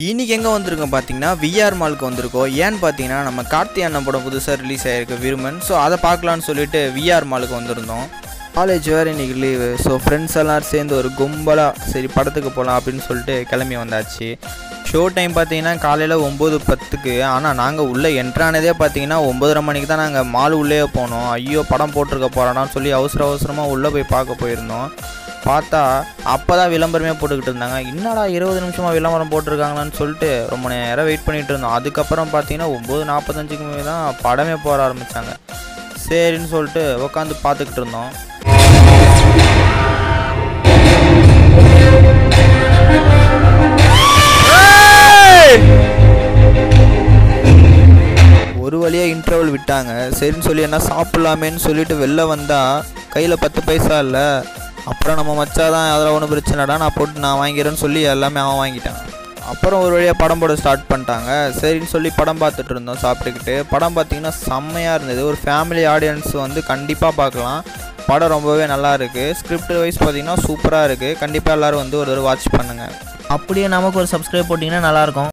இன்னைக்கு எங்கே வந்திருக்கோம் பார்த்தீங்கன்னா விஆர் மாலுக்கு வந்திருக்கோம் ஏன்னு பார்த்தீங்கன்னா நம்ம கார்த்தி அண்ணன் படம் புதுசாக ரிலீஸ் ஆகிருக்கு விருமன் ஸோ அதை பார்க்கலான்னு சொல்லிட்டு விஆர் மாலுக்கு வந்திருந்தோம் காலேஜ் வேறு இன்னைக்கு லீவு ஸோ ஃப்ரெண்ட்ஸ் எல்லாம் சேர்ந்து ஒரு கும்பலாக சரி படத்துக்கு போகலாம் அப்படின்னு சொல்லிட்டு கிளம்பி வந்தாச்சு ஷோ டைம் பார்த்தீங்கன்னா காலையில் ஒம்பது பத்துக்கு ஆனால் நாங்கள் உள்ளே என்ட்ரானதே பார்த்தீங்கன்னா ஒம்பதரை மணிக்கு தான் நாங்கள் மால் உள்ளே போனோம் ஐயோ படம் போட்டிருக்க போகிறானான்னு சொல்லி அவசர அவசரமாக உள்ளே போய் பார்க்க போயிருந்தோம் பார்த்தா அப்போ தான் விளம்பரமே போட்டுக்கிட்டு இருந்தாங்க என்னடா இருபது நிமிஷமாக விளம்பரம் போட்டிருக்காங்களான்னு சொல்லிட்டு ரொம்ப நேரம் வெயிட் பண்ணிகிட்டு இருந்தோம் அதுக்கப்புறம் பார்த்தீங்கன்னா ஒம்பது நாற்பத்தஞ்சுக்கு மேலே தான் படமே போட ஆரம்பித்தாங்க சரின்னு சொல்லிட்டு உட்காந்து பார்த்துக்கிட்டு இருந்தோம் ஒரு வழியாக இன்டர்வல் விட்டாங்க சரின்னு சொல்லி என்ன சாப்பிட்லாமேன்னு சொல்லிட்டு வெளில வந்தால் கையில் பத்து பைசா இல்லை அப்புறம் நம்ம மச்சாதான் அதெல்லாம் ஒன்றும் பிரச்சனைடா நான் போட்டு நான் வாங்கிறேன்னு சொல்லி எல்லாமே அவன் வாங்கிட்டான் அப்புறம் ஒரு வழியாக படம் போட ஸ்டார்ட் பண்ணிட்டாங்க சரின்னு சொல்லி படம் பார்த்துட்டு இருந்தோம் சாப்பிட்டுக்கிட்டு படம் பார்த்தீங்கன்னா செம்மையாக இருந்தது ஒரு ஃபேமிலி ஆடியன்ஸ் வந்து கண்டிப்பாக பார்க்கலாம் படம் ரொம்பவே நல்லா இருக்குது ஸ்கிரிப்ட் வைஸ் பார்த்தீங்கன்னா சூப்பராக இருக்குது கண்டிப்பாக எல்லோரும் வந்து ஒரு தடவை வாட்ச் பண்ணுங்கள் அப்படியே நமக்கு ஒரு சப்ஸ்கிரைப் போட்டிங்கன்னா நல்லாயிருக்கும்